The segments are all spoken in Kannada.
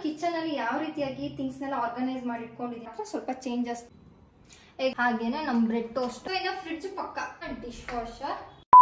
ಕಿಚನ್ ಅಲ್ಲಿ ಯಾವ ರೀತಿಯಾಗಿ ಥಿಂಗ್ಸ್ ನೆಲ್ಲ ಆರ್ಗನೈಸ್ ಮಾಡಿ ಇಟ್ಕೊಂಡಿದ್ದೀನಿ ಅಂದ್ರೆ ಸ್ವಲ್ಪ ಚೇಂಜಸ್ ಹಾಗೇನೆ ನಮ್ ಬ್ರೆಡ್ ಟೋಸ್ಟ್ ಇನ್ನ ಫ್ರಿಡ್ಜ್ ಪಕ್ಕ dishwasher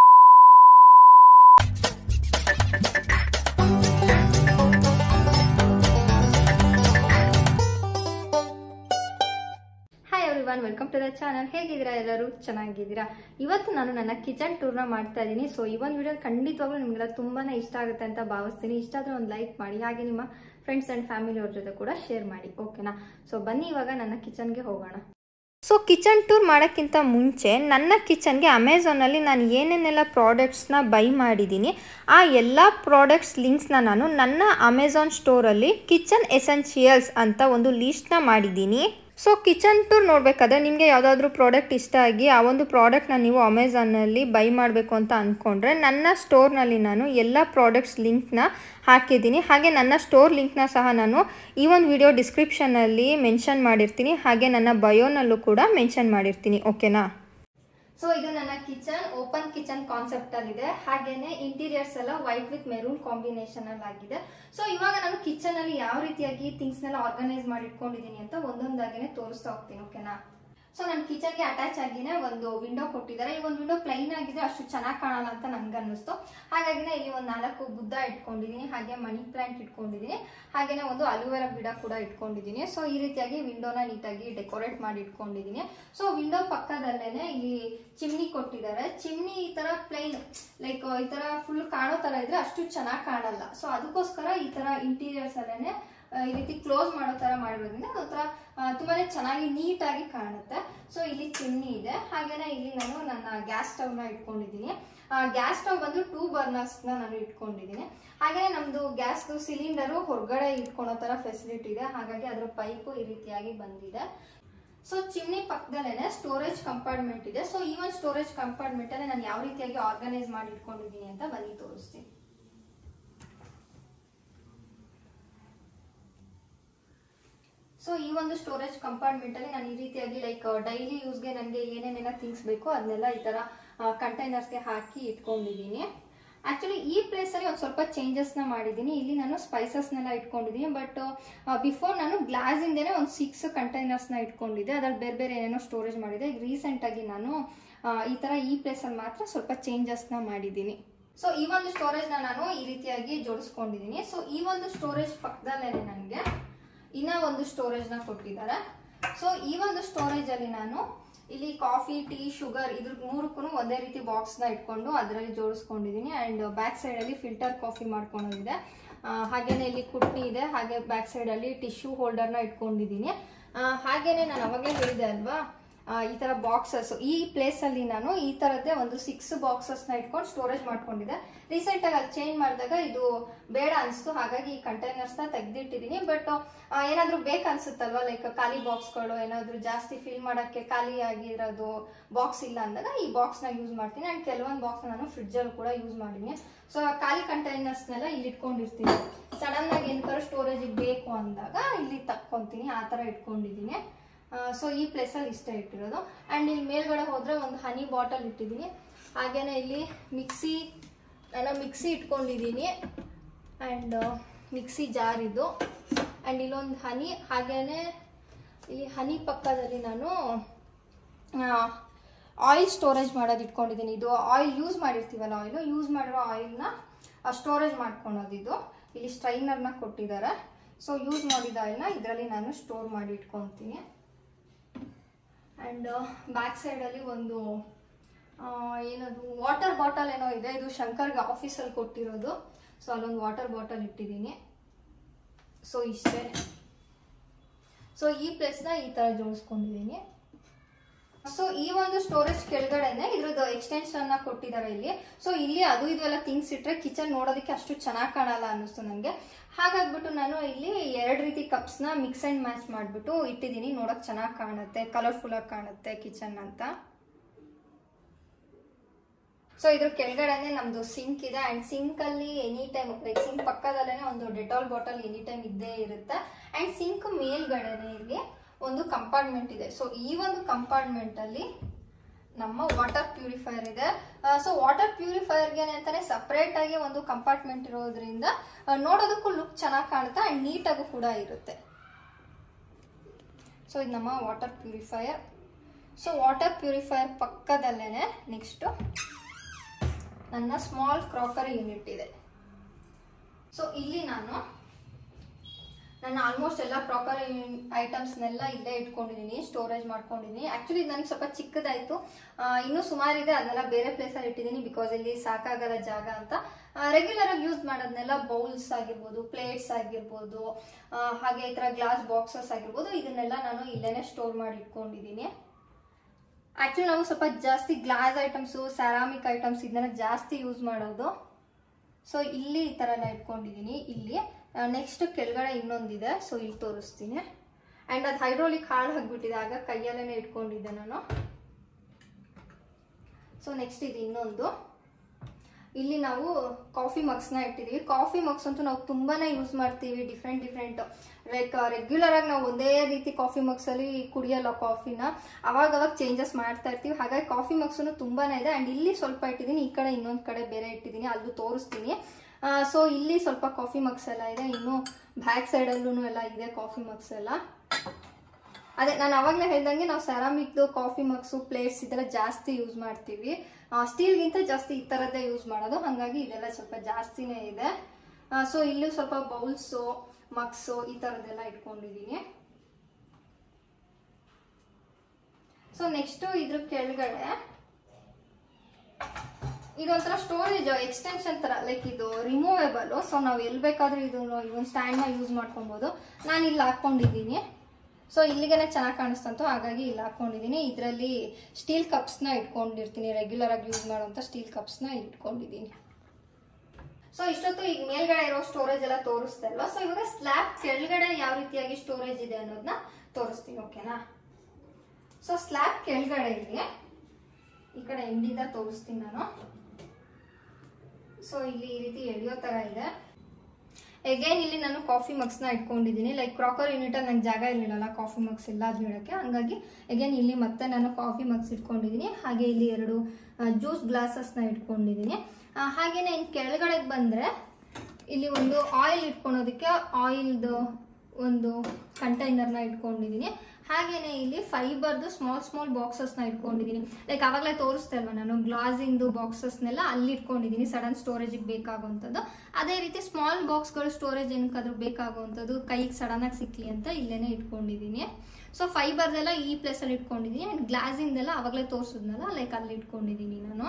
hi everyone welcome to the channel ಹೇಗಿದ್ದೀರಾ ಎಲ್ಲರೂ ಚೆನ್ನಾಗಿದ್ದೀರಾ ಇವತ್ತು ನಾನು ನನ್ನ ಕಿಚನ್ ಟೂರ್ನ ಮಾಡ್ತಾ ಇದ್ದೀನಿ ಸೊ ಈ ಒಂದು ವಿಡಿಯೋ ಖಂಡಿತವಾಗ್ಲೂ ನಿಮಗೆಲ್ಲ ತುಂಬಾನೇ ಇಷ್ಟ ಆಗುತ್ತೆ ಅಂತ ಭಾವಿಸ್ತೀನಿ ಇಷ್ಟ ಆದ್ರೆ ಒಂದು ಲೈಕ್ ಮಾಡಿ ಹಾಗೆ ನಿಮ್ಮ ಫ್ರೆಂಡ್ಸ್ ಅಂಡ್ ಫ್ಯಾಮಿಲಿ ಅವ್ರ ಜೊತೆ ಕೂಡ ಶೇರ್ ಮಾಡಿ ಓಕೆನಾ ಸೊ ಬನ್ನಿ ಇವಾಗ ನನ್ನ ಕಿಚನ್ಗೆ ಹೋಗೋಣ ಸೊ ಕಿಚನ್ ಟೂರ್ ಮಾಡೋಕ್ಕಿಂತ ಮುಂಚೆ ನನ್ನ ಕಿಚನ್ಗೆ ಅಮೆಝಾನಲ್ಲಿ ನಾನು ಏನೇನೆಲ್ಲ ಪ್ರಾಡಕ್ಟ್ಸ್ನ ಬೈ ಮಾಡಿದ್ದೀನಿ ಆ ಎಲ್ಲ ಪ್ರಾಡಕ್ಟ್ಸ್ ಲಿಂಕ್ಸ್ನ ನಾನು ನನ್ನ ಅಮೆಝಾನ್ ಸ್ಟೋರಲ್ಲಿ ಕಿಚನ್ ಎಸೆನ್ಷಿಯಲ್ಸ್ ಅಂತ ಒಂದು ಲೀಸ್ಟ್ನ ಮಾಡಿದ್ದೀನಿ ಸೊ ಕಿಚನ್ ಟೂರ್ ನೋಡಬೇಕಾದ್ರೆ ನಿಮಗೆ ಯಾವುದಾದ್ರೂ ಪ್ರಾಡಕ್ಟ್ ಇಷ್ಟ ಆಗಿ ಆ ಒಂದು ಪ್ರಾಡಕ್ಟ್ನ ನೀವು ಅಮೆಝಾನಲ್ಲಿ ಬೈ ಮಾಡಬೇಕು ಅಂತ ಅಂದ್ಕೊಂಡ್ರೆ ನನ್ನ ಸ್ಟೋರ್ನಲ್ಲಿ ನಾನು ಎಲ್ಲ ಪ್ರಾಡಕ್ಟ್ಸ್ ಲಿಂಕ್ನ ಹಾಕಿದ್ದೀನಿ ಹಾಗೆ ನನ್ನ ಸ್ಟೋರ್ ಲಿಂಕ್ನ ಸಹ ನಾನು ಈ ಒಂದು ವಿಡಿಯೋ ಡಿಸ್ಕ್ರಿಪ್ಷನಲ್ಲಿ ಮೆನ್ಷನ್ ಮಾಡಿರ್ತೀನಿ ಹಾಗೆ ನನ್ನ ಬಯೋನಲ್ಲೂ ಕೂಡ ಮೆನ್ಷನ್ ಮಾಡಿರ್ತೀನಿ ಓಕೆನಾ ಸೊ ಇದು ನನ್ನ ಕಿಚನ್ ಓಪನ್ ಕಿಚನ್ ಕಾನ್ಸೆಪ್ಟ್ ಅಲ್ಲಿ ಇದೆ ಹಾಗೇನೆ ಇಂಟೀರಿಯರ್ಸ್ ಎಲ್ಲ ವೈಟ್ ವಿತ್ ಮೆರೂನ್ ಕಾಂಬಿನೇಷನ್ ಅಲ್ಲಿ ಆಗಿದೆ ಸೊ ಇವಾಗ ನಾನು ಕಿಚನ್ ಅಲ್ಲಿ ಯಾವ ರೀತಿಯಾಗಿ ಥಿಂಗ್ಸ್ ನೆಲ್ಲ ಆರ್ಗನೈಸ್ ಮಾಡಿ ಇಟ್ಕೊಂಡಿದ್ದೀನಿ ಅಂತ ಒಂದೊಂದಾಗಿನೇ ತೋರಿಸ್ತಾ ಹೋಗ್ತೀನಿ ಓಕೆನಾ ಸೊ ನನ್ನ ಕಿಚನ್ಗೆ ಅಟ್ಯಾಚ್ ಆಗಿನೇ ಒಂದು ವಿಂಡೋ ಕೊಟ್ಟಿದ್ದಾರೆ ಈ ಒಂದು ವಿಂಡೋ ಪ್ಲೈನ್ ಆಗಿದೆ ಅಷ್ಟು ಚೆನ್ನಾಗಿ ಕಾಣಲ್ಲ ಅಂತ ನನ್ಗೆ ಅನ್ನಿಸ್ತು ಹಾಗಾಗಿನೇ ಇಲ್ಲಿ ಒಂದು ನಾಲ್ಕು ಬುದ್ಧ ಇಟ್ಕೊಂಡಿದ್ದೀನಿ ಹಾಗೆ ಮನಿ ಪ್ಲಾಂಟ್ ಇಟ್ಕೊಂಡಿದ್ದೀನಿ ಹಾಗೇನೆ ಒಂದು ಅಲುವೆರಾ ಗಿಡ ಕೂಡ ಇಟ್ಕೊಂಡಿದ್ದೀನಿ ಸೊ ಈ ರೀತಿಯಾಗಿ ವಿಂಡೋನ ನೀಟಾಗಿ ಡೆಕೋರೇಟ್ ಮಾಡಿ ಇಟ್ಕೊಂಡಿದ್ದೀನಿ ಸೊ ವಿಂಡೋ ಪಕ್ಕದಲ್ಲೇನೆ ಇಲ್ಲಿ ಚಿಮ್ನಿ ಕೊಟ್ಟಿದ್ದಾರೆ ಚಿಮ್ನಿ ಈ ತರ ಪ್ಲೈನ್ ಲೈಕ್ ಈ ತರ ಫುಲ್ ಕಾಣೋ ತರ ಇದ್ರೆ ಅಷ್ಟು ಚೆನ್ನಾಗಿ ಕಾಣಲ್ಲ ಸೊ ಅದಕ್ಕೋಸ್ಕರ ಈ ತರ ಇಂಟೀರಿಯರ್ಸ್ ಅಲ್ಲೇನೆ ಆ, ಈ ರೀತಿ ಕ್ಲೋಸ್ ಮಾಡೋ ತರ ಮಾಡಿರೋದ್ರಿಂದ ಅದೊಂಥರ ಆ, ತುಂಬಾನೇ ಚೆನ್ನಾಗಿ ನೀಟಾಗಿ ಕಾಣುತ್ತೆ ಸೊ ಇಲ್ಲಿ ಚಿಮ್ನಿ ಇದೆ ಹಾಗೇನೆ ಇಲ್ಲಿ ನಾನು ನನ್ನ ಗ್ಯಾಸ್ ಸ್ಟವ್ ನ ಇಟ್ಕೊಂಡಿದ್ದೀನಿ ಗ್ಯಾಸ್ ಸ್ಟವ್ ಬಂದು ಟೂ ಬರ್ನರ್ಸ್ ನ ನಾನು ಇಟ್ಕೊಂಡಿದ್ದೀನಿ ಹಾಗೇನೆ ನಮ್ದು ಗ್ಯಾಸ್ ಸಿಲಿಂಡರ್ ಹೊರಗಡೆ ಇಟ್ಕೊಳೋ ತರ ಫೆಸಿಲಿಟಿ ಇದೆ ಹಾಗಾಗಿ ಅದ್ರ ಪೈಪು ಈ ರೀತಿಯಾಗಿ ಬಂದಿದೆ ಸೊ ಚಿಮ್ನಿ ಪಕ್ಕದಲ್ಲೇನೆ ಸ್ಟೋರೇಜ್ ಕಂಪಾರ್ಟ್ಮೆಂಟ್ ಇದೆ ಸೊ ಈ ಒಂದು ಸ್ಟೋರೇಜ್ ಕಂಪಾರ್ಟ್ಮೆಂಟ್ ಅಲ್ಲಿ ನಾನು ಯಾವ ರೀತಿಯಾಗಿ ಆರ್ಗನೈಸ್ ಮಾಡಿ ಇಟ್ಕೊಂಡಿದ್ದೀನಿ ಅಂತ ಬನ್ನಿ ತೋರಿಸ್ತೀನಿ ಸೊ ಈ ಒಂದು ಸ್ಟೋರೇಜ್ ಕಂಪಾರ್ಟ್ಮೆಂಟ್ ಅಲ್ಲಿ ನಾನು ಈ ರೀತಿಯಾಗಿ ಲೈಕ್ ಡೈಲಿ ಯೂಸ್ಗೆ ನನಗೆ ಏನೇನೆಲ್ಲ ಥಿಂಗ್ಸ್ ಬೇಕೋ ಅದನ್ನೆಲ್ಲ ಈ ತರ ಕಂಟೈನರ್ಸ್ಗೆ ಹಾಕಿ ಇಟ್ಕೊಂಡಿದ್ದೀನಿ ಆಕ್ಚುಲಿ ಈ ಪ್ಲೇಸ್ ಅಲ್ಲಿ ಒಂದು ಸ್ವಲ್ಪ ಚೇಂಜಸ್ ನ ಮಾಡಿದ್ದೀನಿ ಇಲ್ಲಿ ನಾನು ಸ್ಪೈಸಸ್ನೆಲ್ಲ ಇಟ್ಕೊಂಡಿದ್ದೀನಿ ಬಟ್ ಬಿಫೋರ್ ನಾನು ಗ್ಲಾಸ್ ಇಂದೇನೆ ಒಂದು ಸಿಕ್ಸ್ ಕಂಟೈನರ್ಸ್ ನ ಇಟ್ಕೊಂಡಿದ್ದೆ ಅದ್ರಲ್ಲಿ ಬೇರೆ ಬೇರೆ ಏನೇನೋ ಸ್ಟೋರೇಜ್ ಮಾಡಿದೆ ಈಗ ರೀಸೆಂಟ್ ಆಗಿ ನಾನು ಆ, ಈ ತರ ಈ ಪ್ಲೇಸ್ ಅಲ್ಲಿ ಮಾತ್ರ ಸ್ವಲ್ಪ ಚೇಂಜಸ್ ನ ಮಾಡಿದ್ದೀನಿ ಸೊ ಈ ಒಂದು ಸ್ಟೋರೇಜ್ ನ ನಾನು ಈ ರೀತಿಯಾಗಿ ಜೋಡಿಸ್ಕೊಂಡಿದ್ದೀನಿ ಸೊ ಈ ಒಂದು ಸ್ಟೋರೇಜ್ ಪಕ್ಕದಲ್ಲೇನೆ ನನಗೆ ಇನ್ನ ಒಂದು ಸ್ಟೋರೇಜ್ ನ ಕೊಟ್ಟಿದ್ದಾರೆ ಸೊ ಈ ಒಂದು ಸ್ಟೋರೇಜ್ ಅಲ್ಲಿ ನಾನು ಇಲ್ಲಿ ಕಾಫಿ ಟೀ ಶುಗರ್ ಇದ್ರ ಮೂರಕ್ಕೂ ಒಂದೇ ರೀತಿ ಬಾಕ್ಸ್ ನ ಇಟ್ಕೊಂಡು ಅದರಲ್ಲಿ ಜೋಡಿಸ್ಕೊಂಡಿದ್ದೀನಿ ಅಂಡ್ ಬ್ಯಾಕ್ ಸೈಡ್ ಅಲ್ಲಿ ಫಿಲ್ಟರ್ ಕಾಫಿ ಮಾಡ್ಕೊಳೋದಿದೆ ಆ, ಹಾಗೇನೆ ಇಲ್ಲಿ ಕುಟ್ನಿ ಇದೆ ಹಾಗೆ ಬ್ಯಾಕ್ ಸೈಡ್ ಅಲ್ಲಿ ಟಿಶ್ಯೂ ಹೋಲ್ಡರ್ ನ ಇಟ್ಕೊಂಡಿದ್ದೀನಿ ಆ, ಹಾಗೇನೆ ನಾನು ಅವಾಗಲೇ ಹೇಳಿದೆ ಅಲ್ವಾ ಆ, ಈ ತರ ಬಾಕ್ಸಸ್ ಈ ಪ್ಲೇಸ್ ಅಲ್ಲಿ ನಾನು ಈ ತರದ್ದೇ ಒಂದು ಸಿಕ್ಸ್ ಬಾಕ್ಸಸ್ ನ ಇಟ್ಕೊಂಡು ಸ್ಟೋರೇಜ್ ಮಾಡ್ಕೊಂಡಿದ್ದೆ ರೀಸೆಂಟ್ ಆಗಿ ಅಲ್ಲಿ ಚೇಂಜ್ ಮಾಡಿದಾಗ ಇದು ಬೇಡ ಅನ್ಸ್ತು ಹಾಗಾಗಿ ಈ ಕಂಟೈನರ್ಸ್ ನ ತೆಗ್ದಿಟ್ಟಿದೀನಿ ಬಟ್ ಏನಾದ್ರೂ ಬೇಕನ್ಸುತ್ತಲ್ವಾ ಲೈಕ್ ಖಾಲಿ ಬಾಕ್ಸ್ಗಳು ಏನಾದ್ರೂ ಜಾಸ್ತಿ ಫಿಲ್ ಮಾಡಕ್ಕೆ ಖಾಲಿ ಆಗಿರೋದು ಬಾಕ್ಸ್ ಇಲ್ಲ ಅಂದಾಗ ಈ ಬಾಕ್ಸ್ ನ ಯೂಸ್ ಮಾಡ್ತೀನಿ ಅಂಡ್ ಕೆಲವೊಂದು ಬಾಕ್ಸ್ ನಾನು ಫ್ರಿಡ್ಜ್ ಅಲ್ಲಿ ಕೂಡ ಯೂಸ್ ಮಾಡಿದ್ದೀನಿ ಸೊ ಖಾಲಿ ಕಂಟೈನರ್ಸ್ನೆಲ್ಲ ಇಲ್ಲಿ ಇಟ್ಕೊಂಡಿರ್ತೀನಿ ಸಡನ್ ಆಗಿ ಏನಾದ್ರು ಸ್ಟೋರೇಜ್ ಬೇಕು ಅಂದಾಗ ಇಲ್ಲಿ ತಕ್ಕೊಂತೀನಿ ಆ ತರ ಇಟ್ಕೊಂಡಿದ್ದೀನಿ ಸೊ ಈ ಪ್ಲೇಸಲ್ಲಿ ಇಷ್ಟ ಇಟ್ಟಿರೋದು ಆ್ಯಂಡ್ ಇಲ್ಲಿ ಮೇಲ್ಗಡೆ ಹೋದರೆ ಒಂದು ಹನಿ ಬಾಟಲ್ ಇಟ್ಟಿದ್ದೀನಿ ಹಾಗೇನೆ ಇಲ್ಲಿ ಮಿಕ್ಸಿ ನಾನು ಮಿಕ್ಸಿ ಇಟ್ಕೊಂಡಿದ್ದೀನಿ ಆ್ಯಂಡ್ ಮಿಕ್ಸಿ ಜಾರ್ ಇದು ಆ್ಯಂಡ್ ಇಲ್ಲೊಂದು ಹನಿ ಹಾಗೇನೆ ಇಲ್ಲಿ ಹನಿ ಪಕ್ಕದಲ್ಲಿ ನಾನು ಆಯಿಲ್ ಸ್ಟೋರೇಜ್ ಮಾಡೋದು ಇಟ್ಕೊಂಡಿದ್ದೀನಿ ಇದು ಆಯಿಲ್ ಯೂಸ್ ಮಾಡಿರ್ತೀವಲ್ಲ ಆಯಿಲು ಯೂಸ್ ಮಾಡಿರೋ ಆಯಿಲ್ನ ಸ್ಟೋರೇಜ್ ಮಾಡ್ಕೊಳೋದಿದು ಇಲ್ಲಿ ಸ್ಟ್ರೈನರ್ನ ಕೊಟ್ಟಿದ್ದಾರೆ ಸೊ ಯೂಸ್ ಮಾಡಿದ ಆಯಿಲ್ನ ಇದರಲ್ಲಿ ನಾನು ಸ್ಟೋರ್ ಮಾಡಿ ಇಟ್ಕೊತೀನಿ ಆ್ಯಂಡ್ ಬ್ಯಾಕ್ ಸೈಡಲ್ಲಿ ಒಂದು ಆ, ಏನದು ವಾಟರ್ ಬಾಟಲ್ ಏನೋ ಇದೆ ಇದು ಶಂಕರ್ಗೆ ಆಫೀಸಲ್ಲಿ ಕೊಟ್ಟಿರೋದು ಸೊ ಅಲ್ಲೊಂದು ವಾಟರ್ ಬಾಟಲ್ ಇಟ್ಟಿದ್ದೀನಿ ಸೊ ಇಷ್ಟೇ ಸೊ ಈ ಪ್ಲೇಸ್ನ ಈ ಥರ ಜೋಡಿಸ್ಕೊಂಡಿದ್ದೀನಿ ಸೊ ಈ ಒಂದು ಸ್ಟೋರೇಜ್ ಕೆಳಗಡೆನೆ ಇದ್ರದ್ದು ಎಕ್ಸ್ಟೆನ್ಷನ್ ನ ಕೊಟ್ಟಿದ್ದಾರೆ ಇಲ್ಲಿ ಸೊ ಇಲ್ಲಿ ಅದು ಇದು ಎಲ್ಲ ಥಿಂಗ್ಸ್ ಇಟ್ರೆ ಕಿಚನ್ ನೋಡೋದಕ್ಕೆ ಅಷ್ಟು ಚೆನ್ನಾಗಿ ಕಾಣಲ್ಲ ಅನ್ನಿಸ್ತು ನನಗೆ ಹಾಗಾಗ್ಬಿಟ್ಟು ನಾನು ಇಲ್ಲಿ ಎರಡು ರೀತಿ ಕಪ್ಸ್ ನ ಮಿಕ್ಸ್ ಅಂಡ್ ಮ್ಯಾಚ್ ಮಾಡ್ಬಿಟ್ಟು ಇಟ್ಟಿದ್ದೀನಿ ನೋಡಕ್ ಚೆನ್ನಾಗಿ ಕಾಣುತ್ತೆ ಕಲರ್ಫುಲ್ ಆಗಿ ಕಾಣುತ್ತೆ ಕಿಚನ್ ಅಂತ ಸೊ ಇದ್ರ ಕೆಳಗಡೆನೆ ನಮ್ದು ಸಿಂಕ್ ಇದೆ ಅಂಡ್ ಸಿಂಕ್ ಅಲ್ಲಿ ಎನಿ ಟೈಮ್ ಲೈಕ್ ಸಿಂಕ್ ಪಕ್ಕದಲ್ಲೇ ಒಂದು ಡೆಟಾಲ್ ಬಾಟಲ್ ಎನಿ ಟೈಮ್ ಇದ್ದೇ ಇರುತ್ತೆ ಅಂಡ್ ಸಿಂಕ್ ಮೇಲ್ಗಡೆನೆ ಇಲ್ಲಿ ಒಂದು ಕಂಪಾರ್ಟ್ಮೆಂಟ್ ಇದೆ ಸೊ ಈ ಒಂದು ಕಂಪಾರ್ಟ್ಮೆಂಟ್ ಅಲ್ಲಿ ನಮ್ಮ ವಾಟರ್ ಪ್ಯೂರಿಫೈಯರ್ ಇದೆ ಸೊ ವಾಟರ್ ಪ್ಯೂರಿಫೈಯರ್ಗೆ ಅಂತಾನೆ ಸಪ್ರೇಟ್ ಆಗಿ ಒಂದು ಕಂಪಾರ್ಟ್ಮೆಂಟ್ ಇರೋದ್ರಿಂದ ಆ, ನೋಡೋದಕ್ಕೂ ಲುಕ್ ಚೆನ್ನಾಗಿ ಕಾಣುತ್ತೆ ಅಂಡ್ ನೀಟಾಗೂ ಕೂಡ ಇರುತ್ತೆ ಸೊ ಇದು ನಮ್ಮ water purifier so water purifier ಪಕ್ಕದಲ್ಲೇನೆ ನೆಕ್ಸ್ಟು ನನ್ನ ಸ್ಮಾಲ್ ಕ್ರಾಕರಿ ಯೂನಿಟ್ ಇದೆ ಸೊ ಇಲ್ಲಿ ನಾನು ನಾನು ಆಲ್ಮೋಸ್ಟ್ ಎಲ್ಲ ಪ್ರಾಪರ್ ಐಟಮ್ಸ್ನೆಲ್ಲ ಇಲ್ಲೇ ಇಟ್ಕೊಂಡಿದ್ದೀನಿ ಸ್ಟೋರೇಜ್ ಮಾಡ್ಕೊಂಡಿದ್ದೀನಿ ಆ್ಯಕ್ಚುಲಿ ನನಗೆ ಸ್ವಲ್ಪ ಚಿಕ್ಕದಾಯಿತು ಇನ್ನೂ ಸುಮಾರಿದೆ ಅದನ್ನೆಲ್ಲ ಬೇರೆ ಪ್ಲೇಸಲ್ಲಿ ಇಟ್ಟಿದ್ದೀನಿ ಬಿಕಾಸ್ ಇಲ್ಲಿ ಸಾಕಾಗಲ್ಲ ಜಾಗ ಅಂತ ರೆಗ್ಯುಲರ್ ಆಗಿ ಯೂಸ್ ಮಾಡೋದನ್ನೆಲ್ಲ ಬೌಲ್ಸ್ ಆಗಿರ್ಬೋದು ಪ್ಲೇಟ್ಸ್ ಆಗಿರ್ಬೋದು ಆ, ಹಾಗೆ ಈ ಥರ ಗ್ಲಾಸ್ ಬಾಕ್ಸಸ್ ಆಗಿರ್ಬೋದು ಇದನ್ನೆಲ್ಲ ನಾನು ಇಲ್ಲೇನೆ ಸ್ಟೋರ್ ಮಾಡಿ ಇಟ್ಕೊಂಡಿದ್ದೀನಿ ಆ್ಯಕ್ಚುಲಿ ನಾವು ಸ್ವಲ್ಪ ಜಾಸ್ತಿ ಗ್ಲಾಸ್ ಐಟಮ್ಸು ಸ್ಯಾರಾಮಿಕ್ ಐಟಮ್ಸ್ ಇದನ್ನ ಜಾಸ್ತಿ ಯೂಸ್ ಮಾಡೋದು ಸೊ ಇಲ್ಲಿ ಈ ಥರ ಎಲ್ಲ ಇಟ್ಕೊಂಡಿದ್ದೀನಿ ಇಲ್ಲಿ ನೆಕ್ಸ್ಟ್ ಕೆಳಗಡೆ ಇನ್ನೊಂದಿದೆ ಸೊ ಇಲ್ಲಿ ತೋರಿಸ್ತೀನಿ ಆ್ಯಂಡ್ ಅದು ಹೈಡ್ರೋಲಿಕ್ ಹಾಳು ಆಗಿಬಿಟ್ಟಿದೆ ಆಗ ಕೈಯಲ್ಲೇ ಇಟ್ಕೊಂಡಿದ್ದೆ ನಾನು ಸೊ ನೆಕ್ಸ್ಟ್ ಇದು ಇನ್ನೊಂದು ಇಲ್ಲಿ ನಾವು ಕಾಫಿ ಮಗ್ಸ್ನ ಇಟ್ಟಿದ್ದೀವಿ ಕಾಫಿ ಮಗ್ಸ್ ಅಂತೂ ನಾವು ತುಂಬಾನೇ ಯೂಸ್ ಮಾಡ್ತೀವಿ ಡಿಫ್ರೆಂಟ್ ಡಿಫ್ರೆಂಟ್ ಲೈಕ್ ರೆಗ್ಯುಲರ್ ಆಗಿ ನಾವು ಒಂದೇ ರೀತಿ ಕಾಫಿ ಮಗ್ಸಲ್ಲಿ ಕುಡಿಯಲ್ಲ ಕಾಫಿನ ಅವಾಗ ಅವಾಗ ಚೇಂಜಸ್ ಮಾಡ್ತಾ ಇರ್ತೀವಿ ಹಾಗಾಗಿ ಕಾಫಿ ಮಗ್ಸನ್ನು ತುಂಬಾನೇ ಇದೆ ಆ್ಯಂಡ್ ಇಲ್ಲಿ ಸ್ವಲ್ಪ ಇಟ್ಟಿದ್ದೀನಿ ಈ ಕಡೆ ಇನ್ನೊಂದು ಕಡೆ ಬೇರೆ ಇಟ್ಟಿದ್ದೀನಿ ಅಲ್ಲೂ ತೋರಿಸ್ತೀನಿ ಸೊ ಇಲ್ಲಿ ಸ್ವಲ್ಪ ಕಾಫಿ ಮಗ್ಸ್ ಎಲ್ಲ ಇದೆ ಇನ್ನು ಬ್ಯಾಕ್ ಸೈಡಲ್ಲೂ ಎಲ್ಲ ಇದೆ ಕಾಫಿ ಮಗ್ಸ್ ಎಲ್ಲ ಅದೇ ನಾನು ಅವಾಗಲೇ ಹೇಳ್ದಂಗೆ ನಾವು ಸೆರಾಮಿಕ್ದು ಕಾಫಿ ಮಗ್ಸು ಪ್ಲೇಟ್ಸ್ ಇದೆಲ್ಲ ಜಾಸ್ತಿ ಯೂಸ್ ಮಾಡ್ತೀವಿ ಸ್ಟೀಲ್ಗಿಂತ ಜಾಸ್ತಿ ಈ ಥರದ್ದೇ ಯೂಸ್ ಮಾಡೋದು ಹಾಗಾಗಿ ಇದೆಲ್ಲ ಸ್ವಲ್ಪ ಜಾಸ್ತಿನೇ ಇದೆ ಸೊ ಇಲ್ಲೂ ಸ್ವಲ್ಪ ಬೌಲ್ಸು ಮಗ್ಸು ಈ ಥರದ್ದೆಲ್ಲ ಇಟ್ಕೊಂಡಿದ್ದೀನಿ ಸೊ ನೆಕ್ಸ್ಟು ಇದ್ರ ಕೆಳಗಡೆ ಇದೊಂಥರ ಸ್ಟೋರೇಜ್ ಎಕ್ಸ್ಟೆನ್ಷನ್ ತರ ಲೈಕ್ ಇದು ರಿಮೂವೇಬಲ್ ಸೊ ನಾವು ಎಲ್ಲಿ ಬೇಕಾದ್ರೂ ಇದು ಇದೊಂದು ಸ್ಟ್ಯಾಂಡ್ನ ಯೂಸ್ ಮಾಡ್ಕೊಬೋದು ನಾನು ಇಲ್ಲಿ ಹಾಕೊಂಡಿದ್ದೀನಿ ಸೊ ಇಲ್ಲಿಗೆನೆ ಚೆನ್ನಾಗಿ ಕಾಣಿಸ್ತಂತು ಹಾಗಾಗಿ ಇಲ್ಲಿ ಹಾಕೊಂಡಿದ್ದೀನಿ ಇದರಲ್ಲಿ ಸ್ಟೀಲ್ ಕಪ್ಸ್ನ ಇಟ್ಕೊಂಡಿರ್ತೀನಿ ರೆಗ್ಯುಲರ್ ಆಗಿ ಯೂಸ್ ಮಾಡುವಂಥ ಸ್ಟೀಲ್ ಕಪ್ಸ್ನ ಇಟ್ಕೊಂಡಿದ್ದೀನಿ ಸೊ ಇಷ್ಟೊತ್ತು ಈಗ ಮೇಲ್ಗಡೆ ಇರೋ ಸ್ಟೋರೇಜ್ ಎಲ್ಲ ತೋರಿಸ್ತಾ ಇಲ್ವಾ ಸೊ ಇವಾಗ ಸ್ಲ್ಯಾಬ್ ಕೆಳಗಡೆ ಯಾವ ರೀತಿಯಾಗಿ ಸ್ಟೋರೇಜ್ ಇದೆ ಅನ್ನೋದನ್ನ ತೋರಿಸ್ತೀನಿ ಓಕೆನಾ ಸೊ ಸ್ಲ್ಯಾಬ್ ಕೆಳಗಡೆ ಇಲ್ಲಿ ಈ ಕಡೆ ಎಂಡಿಂದ ತೋರಿಸ್ತೀನಿ ನಾನು ಸೊ ಇಲ್ಲಿ ಈ ರೀತಿ ಎಳೆಯೋ ತರ ಇದೆ ಎಗೇನ್ ಇಲ್ಲಿ ನಾನು ಕಾಫಿ ಮಗ್ಸ್ನ ಇಟ್ಕೊಂಡಿದ್ದೀನಿ ಲೈಕ್ ಕ್ರಾಕರ್ ಯೂನಿಟಲ್ಲಿ ನಂಗೆ ಜಾಗ ಇರಲಿಲ್ಲ ಕಾಫಿ ಮಗ್ಸ್ ಎಲ್ಲ ಅದು ಇಡೋಕ್ಕೆ ಹಂಗಾಗಿ ಎಗೇನ್ ಇಲ್ಲಿ ಮತ್ತೆ ನಾನು ಕಾಫಿ ಮಗ್ಸ್ ಇಟ್ಕೊಂಡಿದ್ದೀನಿ ಹಾಗೆ ಇಲ್ಲಿ ಎರಡು ಜ್ಯೂಸ್ ಗ್ಲಾಸಸ್ನ ಇಟ್ಕೊಂಡಿದ್ದೀನಿ ಆ, ಹಾಗೇನೆ ಇನ್ನು ಕೆಳಗಡೆಗೆ ಬಂದರೆ ಇಲ್ಲಿ ಒಂದು ಆಯಿಲ್ ಇಟ್ಕೊಳೋದಕ್ಕೆ ಆಯಿಲ್ದು ಒಂದು ಕಂಟೈನರ್ನ ಇಟ್ಕೊಂಡಿದ್ದೀನಿ ಹಾಗೇನೆ ಇಲ್ಲಿ ಫೈಬರ್ದು ಸ್ಮಾಲ್ ಸ್ಮಾಲ್ ಬಾಕ್ಸಸ್ನ ಇಟ್ಕೊಂಡಿದ್ದೀನಿ ಲೈಕ್ ಆವಾಗಲೇ ತೋರಿಸ್ತಾ ಇಲ್ವಾ ನಾನು ಗ್ಲಾಸಿಂದು ಬಾಕ್ಸಸ್ನೆಲ್ಲ ಅಲ್ಲಿ ಇಟ್ಕೊಂಡಿದ್ದೀನಿ ಸಡನ್ ಸ್ಟೋರೇಜಿಗೆ ಬೇಕಾಗುವಂಥದ್ದು ಅದೇ ರೀತಿ ಸ್ಮಾಲ್ ಬಾಕ್ಸ್ಗಳು ಸ್ಟೋರೇಜ್ ಏನಕ್ಕಾದ್ರೂ ಬೇಕಾಗುವಂಥದ್ದು ಕೈಗೆ ಸಡನ್ನಾಗಿ ಸಿಕ್ಕಲಿ ಅಂತ ಇಲ್ಲೇನೆ ಇಟ್ಕೊಂಡಿದ್ದೀನಿ ಸೊ ಫೈಬರ್ದೆಲ್ಲ ಈ ಪ್ಲೇಸಲ್ಲಿ ಇಟ್ಕೊಂಡಿದ್ದೀನಿ ಆ್ಯಂಡ್ ಗ್ಲಾಸಿಂದೆಲ್ಲ ಆವಾಗಲೇ ತೋರಿಸಿದ್ನಲ್ಲ ಲೈಕ್ ಅಲ್ಲಿ ಇಟ್ಕೊಂಡಿದ್ದೀನಿ ನಾನು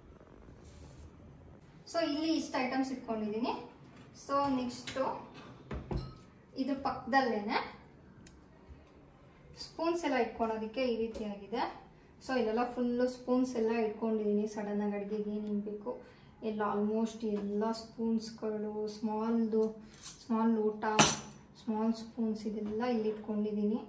ಸೊ ಇಲ್ಲಿ ಇಷ್ಟು ಐಟಮ್ಸ್ ಇಟ್ಕೊಂಡಿದ್ದೀನಿ ಸೊ ನೆಕ್ಸ್ಟು ಇದ್ರ ಪಕ್ಕದಲ್ಲೇನೆ ಸ್ಪೂನ್ಸ್ ಎಲ್ಲ ಇಟ್ಕೊಳೋದಕ್ಕೆ ಈ ರೀತಿಯಾಗಿದೆ ಸೊ ಇಲ್ಲೆಲ್ಲ ಫುಲ್ಲು ಸ್ಪೂನ್ಸ್ ಎಲ್ಲ ಇಟ್ಕೊಂಡಿದ್ದೀನಿ ಸಡನ್ನಾಗಿ ಅಡುಗೆಗೆ ಏನೇನು ಬೇಕು ಎಲ್ಲ ಆಲ್ಮೋಸ್ಟ್ ಎಲ್ಲ ಸ್ಪೂನ್ಸ್ಗಳು ಸ್ಮಾಲ್ದು ಸ್ಮಾಲ್ ಲೋಟ ಸ್ಮಾಲ್ ಸ್ಪೂನ್ಸ್ ಇದೆಲ್ಲ ಇಲ್ಲಿ ಇಟ್ಕೊಂಡಿದ್ದೀನಿ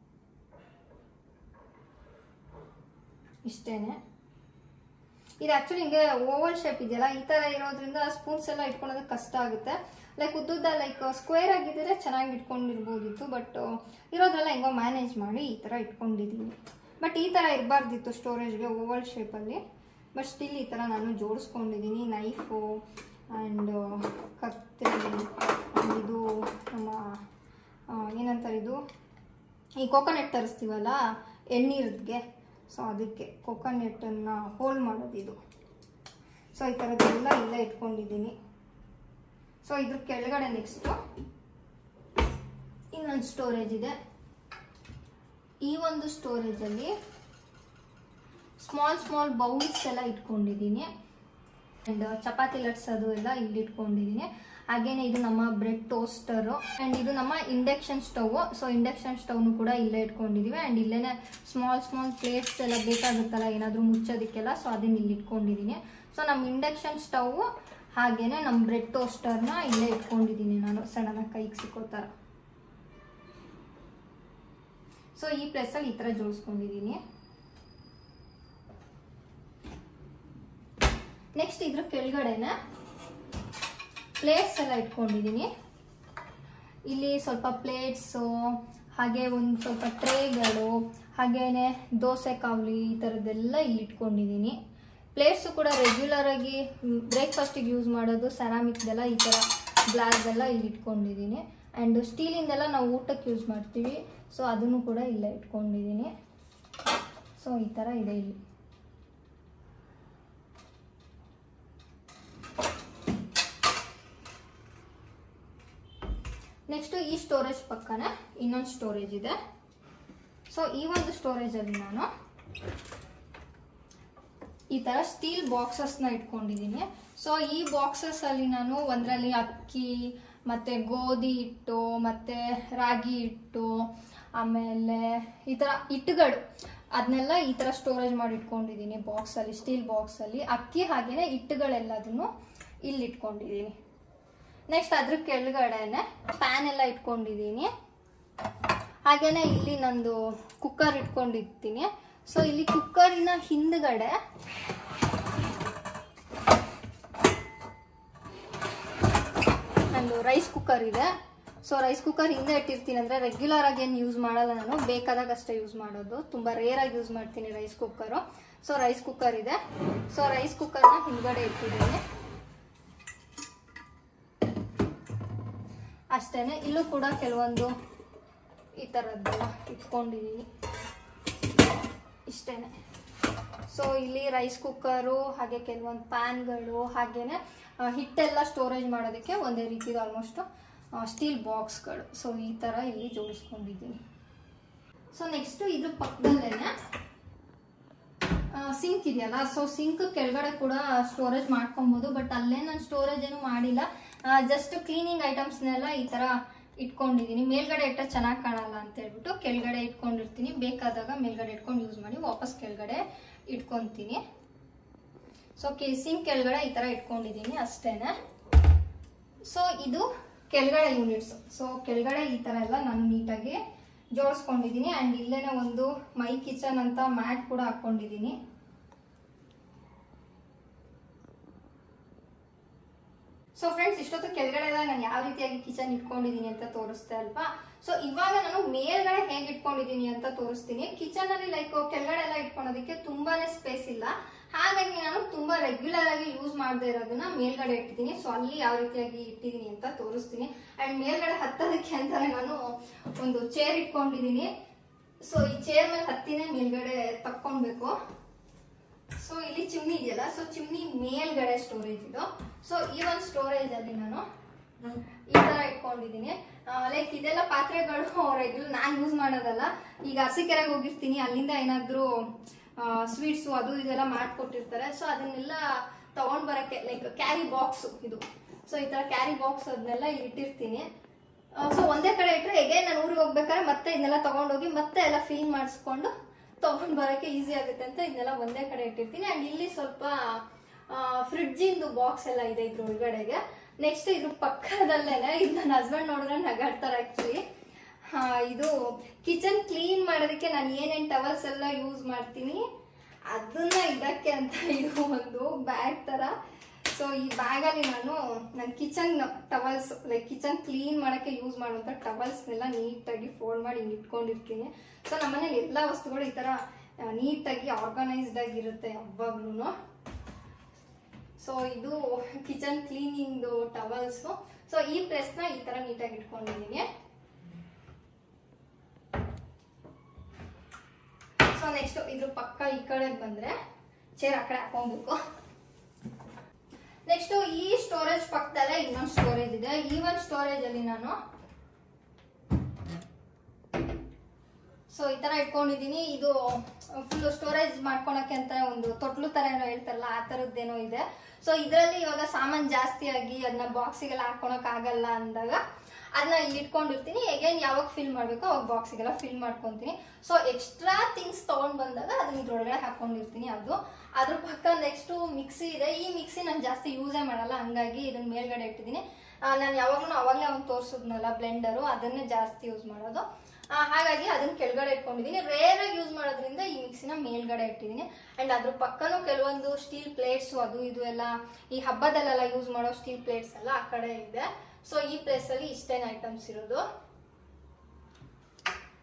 ಇಷ್ಟೇನೆ ಇದು ಆಕ್ಚುಲಿ ಹಿಂಗೆ ಓವಲ್ ಶೇಪ್ ಇದೆಯಲ್ಲ ಈ ತರ ಇರೋದ್ರಿಂದ ಸ್ಪೂನ್ಸ್ ಎಲ್ಲ ಇಟ್ಕೊಳ್ಳೋದಕ್ಕೆ ಕಷ್ಟ ಆಗುತ್ತೆ ಲೈಕ್ ಉದ್ದುದ್ದ ಲೈಕ್ ಸ್ಕ್ವೇರ್ ಆಗಿದ್ರೆ ಚೆನ್ನಾಗಿ ಇಟ್ಕೊಂಡಿರ್ಬೋದಿತ್ತು ಬಟ್ ಇರೋದೆಲ್ಲ ಹೆಂಗೋ ಮ್ಯಾನೇಜ್ ಮಾಡಿ ಈ ಥರ ಇಟ್ಕೊಂಡಿದ್ದೀನಿ ಬಟ್ ಈ ಥರ ಇರಬಾರ್ದಿತ್ತು ಸ್ಟೋರೇಜ್ಗೆ ಓವಲ್ ಶೇಪಲ್ಲಿ ಬಟ್ ಸ್ಟಿಲ್ ಈ ಥರ ನಾನು ಜೋಡಿಸ್ಕೊಂಡಿದ್ದೀನಿ ನೈಫು ಆ್ಯಂಡ್ ಕತ್ರಿ and ಇದು ನಮ್ಮ ಆ, ಏನಂತಾರೆ ಇದು ಈ ಕೋಕೋನಟ್ ತರಿಸ್ತೀವಲ್ಲ ಎಣ್ಣೀರಿಗೆ ಸೊ ಅದಕ್ಕೆ ಕೋಕೋನಟ್ಟನ್ನು ಹೋಲ್ಡ್ ಮಾಡೋದು ಇದು ಸೊ ಈ ಥರದ್ದೆಲ್ಲ ಇಲ್ಲೇ ಇಟ್ಕೊಂಡಿದ್ದೀನಿ ಸೊ ಇದ್ರ ಕೆಳಗಡೆ ನೆಕ್ಸ್ಟು ಇನ್ನೊಂದು ಸ್ಟೋರೇಜ್ ಇದೆ ಈ ಒಂದು ಸ್ಟೋರೇಜಲ್ಲಿ ಸ್ಮಾಲ್ ಸ್ಮಾಲ್ ಬೌಲ್ಸ್ ಎಲ್ಲ ಇಟ್ಕೊಂಡಿದ್ದೀನಿ ಆ್ಯಂಡ್ ಚಪಾತಿ ಲಟ್ಸೋದು ಎಲ್ಲ ಇಲ್ಲಿ ಇಟ್ಕೊಂಡಿದ್ದೀನಿ ಹಾಗೇನೆ ಇದು ನಮ್ಮ ಬ್ರೆಡ್ ಟೋಸ್ಟರು ಆ್ಯಂಡ್ ಇದು ನಮ್ಮ ಇಂಡಕ್ಷನ್ ಸ್ಟವ್ ಸೊ ಇಂಡಕ್ಷನ್ ಸ್ಟವ್ನು ಕೂಡ ಇಲ್ಲೇ ಇಟ್ಕೊಂಡಿದ್ದೀವಿ ಆ್ಯಂಡ್ ಇಲ್ಲೇನೆ ಸ್ಮಾಲ್ ಸ್ಮಾಲ್ ಪ್ಲೇಟ್ಸ್ ಎಲ್ಲ ಬೇಕಾಗುತ್ತಲ್ಲ ಏನಾದರೂ ಮುಚ್ಚೋದಕ್ಕೆಲ್ಲ ಸೊ ಅದನ್ನ ಇಲ್ಲಿ ಇಟ್ಕೊಂಡಿದ್ದೀನಿ ಸೊ ನಮ್ಮ ಇಂಡಕ್ಷನ್ ಸ್ಟವ್ ಹಾಗೇನೆ ನಮ್ಮ ಬ್ರೆಡ್ ಟೋಸ್ಟರ್ನ ಇಲ್ಲೇ ಇಟ್ಕೊಂಡಿದ್ದೀನಿ ನಾನು ಸಡನ್ನಾಗಿ ಕೈಗೆ ಸಿಕ್ಕೋ ಥರ ಸೊ ಈ ಪ್ಲೇಸಲ್ಲಿ ಈ ಥರ ಜೋಡಿಸ್ಕೊಂಡಿದ್ದೀನಿ ನೆಕ್ಸ್ಟ್ ಇದ್ರ ಕೆಳಗಡೆನೆ ಪ್ಲೇಟ್ಸ್ ಎಲ್ಲ ಇಟ್ಕೊಂಡಿದ್ದೀನಿ ಇಲ್ಲಿ ಸ್ವಲ್ಪ ಪ್ಲೇಟ್ಸು ಹಾಗೆ ಒಂದು ಸ್ವಲ್ಪ ಟ್ರೇಗಳು ಹಾಗೇನೆ ದೋಸೆ ಕಾವಲಿ ಈ ಥರದ್ದೆಲ್ಲ ಇಲ್ಲಿ ಇಟ್ಕೊಂಡಿದ್ದೀನಿ ಪ್ಲೇಟ್ಸು ಕೂಡ ರೆಗ್ಯುಲರ್ ಆಗಿ ಬ್ರೇಕ್ಫಾಸ್ಟಿಗೆ ಯೂಸ್ ಮಾಡೋದು ಸೆರಾಮಿಕ್ದೆಲ್ಲ ಈ ಥರ ಗ್ಲಾಸ್ದೆಲ್ಲ ಇಲ್ಲಿ ಇಟ್ಕೊಂಡಿದ್ದೀನಿ ಆ್ಯಂಡ್ ಸ್ಟೀಲಿಂದೆಲ್ಲ ನಾವು ಊಟಕ್ಕೆ ಯೂಸ್ ಮಾಡ್ತೀವಿ ಸೊ ಅದನ್ನು ಕೂಡ ಇಲ್ಲೇ ಇಟ್ಕೊಂಡಿದ್ದೀನಿ ಸೊ ಈ ಥರ ಇದೆ ಇಲ್ಲಿ ನೆಕ್ಸ್ಟ್ ಈ ಸ್ಟೋರೇಜ್ ಪಕ್ಕನೆ ಇನ್ನೊಂದು ಸ್ಟೋರೇಜ್ ಇದೆ ಸೊ ಈ ಒಂದು ಸ್ಟೋರೇಜಲ್ಲಿ ನಾನು ಈ ತರ ಸ್ಟೀಲ್ ಬಾಕ್ಸಸ್ನ ಇಟ್ಕೊಂಡಿದ್ದೀನಿ ಸೊ ಈ ಬಾಕ್ಸಸ್ ಅಲ್ಲಿ ನಾನು ಒಂದರಲ್ಲಿ ಅಕ್ಕಿ ಮತ್ತೆ ಗೋಧಿ ಹಿಟ್ಟು ಮತ್ತೆ ರಾಗಿ ಹಿಟ್ಟು ಆಮೇಲೆ ಈ ತರ ಹಿಟ್ಟುಗಳು ಅದನ್ನೆಲ್ಲ ಈ ತರ ಸ್ಟೋರೇಜ್ ಮಾಡಿ ಇಟ್ಕೊಂಡಿದ್ದೀನಿ ಬಾಕ್ಸ್ ಅಲ್ಲಿ ಸ್ಟೀಲ್ ಬಾಕ್ಸ್ ಅಲ್ಲಿ ಅಕ್ಕಿ ಹಾಗೇನೆ ಹಿಟ್ಟುಗಳೆಲ್ಲದನ್ನು ಇಲ್ಲಿ ಇಟ್ಕೊಂಡಿದ್ದೀನಿ ನೆಕ್ಸ್ಟ್ ಅದ್ರ ಕೆಳಗಡೆನೆ ಪ್ಯಾನ್ ಎಲ್ಲ ಇಟ್ಕೊಂಡಿದ್ದೀನಿ ಹಾಗೇನೆ ಇಲ್ಲಿ ನಂದು ಕುಕ್ಕರ್ ಇಟ್ಕೊಂಡಿರ್ತೀನಿ ಸೊ ಇಲ್ಲಿ ಕುಕ್ಕರಿನ ಹಿಂದ್ಗಡೆ ನಂದು rice cooker so rice rice ಕುಕ್ಕರ್ ಹಿಂದೆ ಇಟ್ಟಿರ್ತೀನಿ ಅಂದ್ರೆ ರೆಗ್ಯುಲರ್ ಆಗಿ ಏನು ಯೂಸ್ ಮಾಡಲ್ಲ ನಾನು ಬೇಕಾದಾಗ ಅಷ್ಟೇ ಯೂಸ್ ಮಾಡೋದು ತುಂಬಾ ರೇರ್ ಆಗಿ ಯೂಸ್ ಮಾಡ್ತೀನಿ rice cooker so rice cooker so rice ರೈಸ್ ಕುಕ್ಕರ್ನ ಹಿಂದ್ಗಡೆ ಇಟ್ಟಿದ್ದೀನಿ ಅಷ್ಟೇನೆ ಇಲ್ಲೂ ಕೂಡ ಕೆಲವೊಂದು ಈ ಥರದ್ದೆಲ್ಲ ಇಟ್ಕೊಂಡಿದ್ದೀನಿ ಇಷ್ಟೇನೆ ಸೊ ಇಲ್ಲಿ ರೈಸ್ ಕುಕ್ಕರು ಹಾಗೆ ಕೆಲವೊಂದು ಪ್ಯಾನ್ಗಳು ಹಾಗೇನೆ ಆ, ಹಿಟ್ಟೆಲ್ಲ ಸ್ಟೋರೇಜ್ ಮಾಡೋದಕ್ಕೆ ಒಂದೇ ರೀತಿದು ಆಲ್ಮೋಸ್ಟ್ ಸ್ಟೀಲ್ ಬಾಕ್ಸ್ಗಳು ಸೊ ಈ ಥರ ಇಲ್ಲಿ ಜೋಡಿಸ್ಕೊಂಡಿದ್ದೀನಿ ಸೊ ನೆಕ್ಸ್ಟ್ ಇದ್ರ ಪಕ್ಕದಲ್ಲೇನೆ ಸಿಂಕ್ ಇದೆಯಲ್ಲ ಸೊ ಸಿಂಕ್ ಕೆಳಗಡೆ ಕೂಡ ಸ್ಟೋರೇಜ್ ಮಾಡ್ಕೊಬೋದು ಬಟ್ ಅಲ್ಲೇ ನಾನು ಸ್ಟೋರೇಜ್ ಏನು ಮಾಡಿಲ್ಲ ಜಸ್ಟ್ ಕ್ಲೀನಿಂಗ್ ಐಟಮ್ಸ್ನೆಲ್ಲ ಈ ತರ ಇಟ್ಕೊಂಡಿದ್ದೀನಿ ಮೇಲ್ಗಡೆ ಇಟ್ಟ ಚೆನ್ನಾಗಿ ಕಾಣಲ್ಲ ಅಂತ ಹೇಳ್ಬಿಟ್ಟು ಕೆಳಗಡೆ ಇಟ್ಕೊಂಡಿರ್ತೀನಿ ಬೇಕಾದಾಗ ಮೇಲ್ಗಡೆ ಇಟ್ಕೊಂಡು ಯೂಸ್ ಮಾಡಿ ವಾಪಸ್ ಕೆಳಗಡೆ ಇಟ್ಕೊಂತೀನಿ ಸೊ ಸಿಂಕ್ ಕೆಳಗಡೆ ಈ ತರ ಇಟ್ಕೊಂಡಿದ್ದೀನಿ ಅಷ್ಟೇನೆ ಸೊ ಇದು ಕೆಳಗಡೆ ಯೂನಿಟ್ಸ್ ಸೊ ಕೆಳಗಡೆ ಈ ತರ ಎಲ್ಲ ನಾನು ನೀಟಾಗಿ ಜೋಡಿಸ್ಕೊಂಡಿದ್ದೀನಿ ಅಂಡ್ ಇಲ್ಲೇನೆ ಒಂದು ಮೈ ಕಿಚನ್ ಅಂತ ಮ್ಯಾಟ್ ಕೂಡ ಹಾಕೊಂಡಿದ್ದೀನಿ ಸೊ ಫ್ರೆಂಡ್ಸ್ ಇಷ್ಟೊತ್ತು ಕೆಳಗಡೆ ಎಲ್ಲ ನಾನು ಯಾವ ರೀತಿಯಾಗಿ ಕಿಚನ್ ಇಟ್ಕೊಂಡಿದ್ದೀನಿ ಅಂತ ತೋರಿಸ್ತೆ ಅಲ್ವಾ ಸೊ ಇವಾಗ ನಾನು ಮೇಲ್ಗಡೆ ಹೇಗೆ ಇಟ್ಕೊಂಡಿದ್ದೀನಿ ಅಂತ ತೋರಿಸ್ತೀನಿ ಕಿಚನ್ ಅಲ್ಲಿ ಲೈಕ್ ಕೆಳಗಡೆ ಎಲ್ಲ ಇಟ್ಕೊಳೋದಕ್ಕೆ ತುಂಬಾನೇ ಸ್ಪೇಸ್ ಇಲ್ಲ ಹಾಗಾಗಿ ನಾನು ತುಂಬಾ ರೆಗ್ಯುಲರ್ ಆಗಿ ಯೂಸ್ ಮಾಡದೇ ಇರೋದನ್ನ ಮೇಲ್ಗಡೆ ಇಟ್ಟಿದ್ದೀನಿ ಸೊ ಅಲ್ಲಿ ಯಾವ ರೀತಿಯಾಗಿ ಇಟ್ಟಿದ್ದೀನಿ ಅಂತ ತೋರಿಸ್ತೀನಿ ಅಂಡ್ ಮೇಲ್ಗಡೆ ಹತ್ತೋದಕ್ಕೆ ಅಂತಾನೆ ನಾನು ಒಂದು ಚೇರ್ ಇಟ್ಕೊಂಡಿದ್ದೀನಿ ಸೊ ಈ ಚೇರ್ ಮೇಲೆ ಹತ್ತಿನೇ ಮೇಲ್ಗಡೆ ತಕ್ಕೊಳ್ಬೇಕು ಸೊ ಇಲ್ಲಿ ಚಿಮ್ನಿ ಇದೆಯಲ್ಲ ಸೊ ಚಿಮ್ನಿ ಮೇಲ್ಗಡೆ ಸ್ಟೋರೇಜ್ ಇದು ಸೊ ಈ ಒಂದು ಸ್ಟೋರೇಜ್ ಅಲ್ಲಿ ನಾನು ಈ ತರ ಇಟ್ಕೊಂಡಿದ್ದೀನಿ ಲೈಕ್ ಇದೆಲ್ಲ ಪಾತ್ರೆಗಳು ರೆಗ್ಯುಲರ್ ನಾನು ಯೂಸ್ ಮಾಡೋದಲ್ಲ ಈಗ ಅರಸೀಕೆರೆಗೆ ಹೋಗಿರ್ತೀನಿ ಅಲ್ಲಿಂದ ಏನಾದ್ರು ಸ್ವೀಟ್ಸು ಅದು ಇದೆಲ್ಲ ಮಾಡ್ಕೊಟ್ಟಿರ್ತಾರೆ ಸೊ ಅದನ್ನೆಲ್ಲ ತಗೊಂಡ್ ಬರಕ್ಕೆ ಲೈಕ್ ಕ್ಯಾರಿ ಬಾಕ್ಸ್ ಇದು ಸೊ ಈ ತರ ಕ್ಯಾರಿ ಬಾಕ್ಸ್ ಅದನ್ನೆಲ್ಲ ಇಲ್ಲಿ ಇಟ್ಟಿರ್ತೀನಿ ಸೊ ಒಂದೇ ಕಡೆ ಇಟ್ಟರೆ ಹೇಗೆ ನಾನು ಊರಿಗೆ ಹೋಗ್ಬೇಕಾದ್ರೆ ಮತ್ತೆ ಇದನ್ನೆಲ್ಲ ತಗೊಂಡೋಗಿ ಮತ್ತೆ ಎಲ್ಲ ಫಿಲ್ ಮಾಡಿಸ್ಕೊಂಡು ತಗೊಂಡ್ ಬರಕ್ಕೆ ಈಸಿ ಆಗುತ್ತೆ ಅಂತ ಇದನ್ನೆಲ್ಲ ಒಂದೇ ಕಡೆ ಇಟ್ಟಿರ್ತೀನಿ ಅಂಡ್ ಇಲ್ಲಿ ಸ್ವಲ್ಪ ಫ್ರಿಡ್ಜಿಂದು ಬಾಕ್ಸ್ ಎಲ್ಲ ಇದೆ ಇದ್ರ ಒಳಗಡೆಗೆ ನೆಕ್ಸ್ಟ್ ಇದ್ರ ಪಕ್ಕದಲ್ಲೇನೆ ಇದು ನನ್ನ ಹಸ್ಬೆಂಡ್ ನೋಡಿದ್ರೆ ನಗಾಡ್ತಾರೆ ಆಕ್ಚುಲಿ ಇದು ಕಿಚನ್ ಕ್ಲೀನ್ ಮಾಡೋದಕ್ಕೆ ನಾನು ಏನೇನ್ ಟವಲ್ಸ್ ಎಲ್ಲ ಯೂಸ್ ಮಾಡ್ತೀನಿ ಅದನ್ನ ಇಡಕ್ಕೆ ಅಂತ ಇದು ಒಂದು ಬ್ಯಾಗ್ ತರ ಸೊ ಈ ಬ್ಯಾಗಲ್ಲಿ ನಾನು ನನ್ನ kitchen towels like kitchen clean ಮಾಡೋಕ್ಕೆ ಯೂಸ್ ಮಾಡುವಂಥ ಟವಲ್ಸ್ನೆಲ್ಲ ನೀಟಾಗಿ ಫೋಲ್ಡ್ ಮಾಡಿ ಹಿಂಗೆ ಇಟ್ಕೊಂಡಿರ್ತೀನಿ ಸೊ ನಮ್ಮನೇಲಿ ಎಲ್ಲ ವಸ್ತುಗಳು ಈ ಥರ ನೀಟಾಗಿ ಆರ್ಗನೈಸ್ಡ್ ಆಗಿರುತ್ತೆ ಯಾವಾಗ್ಲೂ ಸೊ ಇದು ಕಿಚನ್ ಕ್ಲೀನಿಂಗ್ದು ಟವಲ್ಸು ಸೊ ಈ ಪ್ಲೇಸ್ನ ಈ ಥರ ನೀಟಾಗಿ ಇಟ್ಕೊಂಡಿದ್ದೀನಿ ಸೊ ನೆಕ್ಸ್ಟ್ ಇದ್ರ ಪಕ್ಕ ಈ ಕಡೆ ಬಂದ್ರೆ ಚೇರ್ ಆ ಕಡೆ ಹಾಕೊಬೇಕು ನೆಕ್ಸ್ಟ್ ಈ ಸ್ಟೋರೇಜ್ ಪಕ್ಕದಲ್ಲೇ ಇನ್ನೊಂದು ಸ್ಟೋರೇಜ್ ಇದೆ ಈ ಒಂದು ಸ್ಟೋರೇಜ್ ಅಲ್ಲಿ ನಾನು ಸೊ ಈ ತರ ಇಟ್ಕೊಂಡಿದೀನಿ ಇದು ಫುಲ್ ಸ್ಟೋರೇಜ್ ಮಾಡ್ಕೊಳಕ್ಕೆ ಅಂತ ಒಂದು ತೊಟ್ಲು ತರ ಏನೋ ಹೇಳ್ತಾರಲ್ಲ ಆ ತರದ್ದೇನೋ ಇದೆ ಸೊ ಇದರಲ್ಲಿ ಇವಾಗ ಸಾಮಾನ್ ಜಾಸ್ತಿ ಆಗಿ ಅದನ್ನ ಬಾಕ್ಸಿಗೆಲ್ಲ ಹಾಕೊಳಕ್ ಆಗಲ್ಲ ಅಂದಾಗ ಅದನ್ನ ಇಲ್ಲಿ ಇಟ್ಕೊಂಡಿರ್ತೀನಿ ಎಗೇನ್ ಯಾವಾಗ ಫಿಲ್ ಮಾಡ್ಬೇಕು ಅವಾಗ ಬಾಕ್ಸಿಗೆಲ್ಲ ಫಿಲ್ ಮಾಡ್ಕೊಂತೀನಿ ಸೊ ಎಕ್ಸ್ಟ್ರಾ ಥಿಂಗ್ಸ್ ತಗೊಂಡ್ ಬಂದಾಗ ಅದನ್ನ ಇದ್ರೊಳಗಡೆ ಹಾಕೊಂಡಿರ್ತೀನಿ ಅದು ಅದ್ರ ಪಕ್ಕ ನೆಕ್ಸ್ಟ್ ಮಿಕ್ಸಿ ಇದೆ ಈ ಮಿಕ್ಸಿ ನಾನು ಜಾಸ್ತಿ ಯೂಸೇ ಮಾಡಲ್ಲ ಹಂಗಾಗಿ ಇದನ್ನ ಮೇಲ್ಗಡೆ ಇಟ್ಟಿದ್ದೀನಿ ನಾನು ಯಾವಾಗಲೂ ಅವಾಗಲೇ ಅವ್ನು ತೋರಿಸಿದ್ನಲ್ಲ ಬ್ಲೆಂಡರು ಅದನ್ನೇ ಜಾಸ್ತಿ ಯೂಸ್ ಮಾಡೋದು ಆ, ಹಾಗಾಗಿ ಅದನ್ನ ಕೆಳಗಡೆ ಇಟ್ಕೊಂಡಿದ್ದೀನಿ ರೇರ್ ಆಗಿ ಯೂಸ್ ಮಾಡೋದ್ರಿಂದ ಈ ಮಿಕ್ಸಿನ ಮೇಲ್ಗಡೆ ಇಟ್ಟಿದ್ದೀನಿ ಅಂಡ್ ಅದ್ರ ಪಕ್ಕನೂ ಕೆಲವೊಂದು ಸ್ಟೀಲ್ ಪ್ಲೇಟ್ಸ್ ಅದು ಇದು ಎಲ್ಲ ಈ ಹಬ್ಬದಲ್ಲೆಲ್ಲ ಯೂಸ್ ಮಾಡೋ ಸ್ಟೀಲ್ ಪ್ಲೇಟ್ಸ್ ಎಲ್ಲ ಆ ಕಡೆ ಇದೆ ಸೊ ಈ ಪ್ಲೇಸ್ ಅಲ್ಲಿ ಇಷ್ಟೇನು ಐಟಮ್ಸ್ ಇರೋದು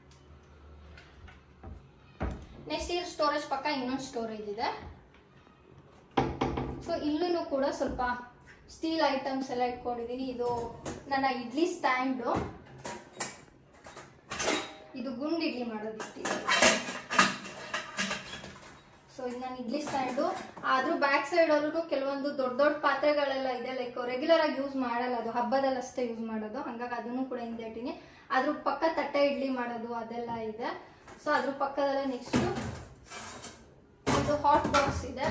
ಸ್ಟೋರೇಜ್ ಪಕ್ಕ ಇನ್ನೊಂದು ಸ್ಟೋರೇಜ್ ಇದೆ ಸೊ ಇಲ್ಲೂ ಕೂಡ ಸ್ವಲ್ಪ ಸ್ಟೀಲ್ ಐಟಮ್ಸ್ ಎಲ್ಲ ಇಟ್ಕೊಂಡಿದ್ದೀನಿ ಇದು ನನ್ನ ಇಡ್ಲಿ ಸ್ಟ್ಯಾಂಡು ಇದು ಗುಂಡು ಇಡ್ಲಿ ಮಾಡೋದು ಇಟ್ಟಿದ್ದೀನಿ ಸೊ ಇದು ನಾನು ಇಡ್ಲಿ ಸ್ಟ್ಯಾಂಡು ಅದ್ರ ಬ್ಯಾಕ್ ಸೈಡ್ ಅಲ್ಲೂ ಕೆಲವೊಂದು ದೊಡ್ಡ ದೊಡ್ಡ ಪಾತ್ರೆಗಳೆಲ್ಲ ಇದೆ ಲೈಕ್ ರೆಗ್ಯುಲರ್ ಆಗಿ ಯೂಸ್ ಮಾಡಲ್ಲ ಅದು ಹಬ್ಬದಲ್ಲಿ ಅಷ್ಟೇ ಯೂಸ್ ಮಾಡೋದು ಹಂಗಾಗಿ ಅದನ್ನು ಕೂಡ ಹಿಂದೆ ಇಟ್ಟಿನಿ ಅದ್ರ ಪಕ್ಕ ತಟ್ಟೆ ಇಡ್ಲಿ ಮಾಡೋದು ಅದೆಲ್ಲ ಇದೆ ಸೊ ಅದ್ರ ಪಕ್ಕದಲ್ಲೇ ನೆಕ್ಸ್ಟ್ ಒಂದು ಹಾಟ್ ಬಾಕ್ಸ್ ಇದೆ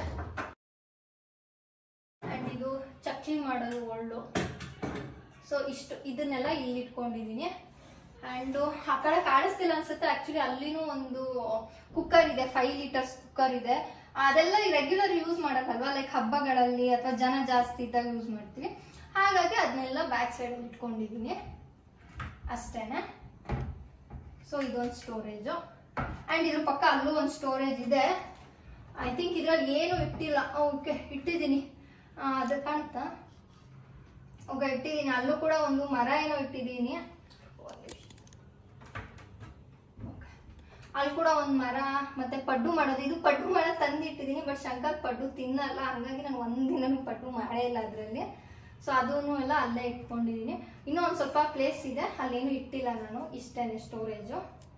ಅಂಡ್ ಇದು ಚಕ್ಲಿ ಮಾಡೋದು ಒಳ್ಳು ಸೊ ಇಷ್ಟು ಇದನ್ನೆಲ್ಲ ಇಲ್ಲಿ ಇಟ್ಕೊಂಡಿದ್ದೀನಿ ಆ್ಯಂಡ್ ಆ ಕಡೆ ಕಾಣಿಸ್ತಿಲ್ಲ ಅನ್ಸುತ್ತೆ ಆಕ್ಚುಲಿ ಅಲ್ಲಿನೂ ಒಂದು ಕುಕ್ಕರ್ ಇದೆ ಫೈವ್ ಲೀಟರ್ಸ್ ಕುಕ್ಕರ್ ಇದೆ ಅದೆಲ್ಲ ರೆಗ್ಯುಲರ್ ಯೂಸ್ ಮಾಡಕ್ಕಲ್ವಾ ಲೈಕ್ ಹಬ್ಬಗಳಲ್ಲಿ ಅಥವಾ ಜನ ಜಾಸ್ತಿ ಇದ್ದಾಗ ಯೂಸ್ ಮಾಡ್ತೀವಿ ಹಾಗಾಗಿ ಅದನ್ನೆಲ್ಲ ಬ್ಯಾಕ್ ಸೈಡಲ್ಲಿ ಇಟ್ಕೊಂಡಿದ್ದೀನಿ ಅಷ್ಟೇನೆ ಸೊ ಇದೊಂದು ಸ್ಟೋರೇಜು ಆ್ಯಂಡ್ ಇದ್ರ ಪಕ್ಕ ಅಲ್ಲೂ ಒಂದು ಸ್ಟೋರೇಜ್ ಇದೆ ಐ ಥಿಂಕ್ ಇದ್ರಲ್ಲಿ ಏನು ಇಟ್ಟಿಲ್ಲ ಓಕೆ ಇಟ್ಟಿದ್ದೀನಿ ಆ, ಅದು ಕಾಣುತ್ತಾ ಓಕೆ ಇಟ್ಟಿದ್ದೀನಿ ಅಲ್ಲೂ ಕೂಡ ಒಂದು ಮರ ಏನೋ ಇಟ್ಟಿದ್ದೀನಿ ಒಂದ್ ನಿಮಿಷ. Okay. ಅಲ್ಲಿ ಕೂಡ ಒಂದು ಮರ ಮತ್ತೆ ಪಡ್ಡು ಮಾಡೋದು ಇದು ಪಡ್ಡು ಮರ ತಂದು ಇಟ್ಟಿದ್ದೀನಿ ಬಟ್ ಶಂಕರ್ ಪಡ್ಡು ತಿನ್ನಲ್ಲ ಹಂಗಾಗಿ ನಾನು ಒಂದಿನನೂ ಪಡ್ಡು ಮಾಡೇ ಇಲ್ಲ ಅದರಲ್ಲಿ ಸೊ ಅದನ್ನು ಎಲ್ಲ ಅಲ್ಲೇ ಇಟ್ಕೊಂಡಿದ್ದೀನಿ ಇನ್ನೂ ಒಂದು ಸ್ವಲ್ಪ ಪ್ಲೇಸ್ ಇದೆ ಅಲ್ಲೇನು ಇಟ್ಟಿಲ್ಲ ನಾನು ಇಷ್ಟೇನೆ ಸ್ಟೋರೇಜು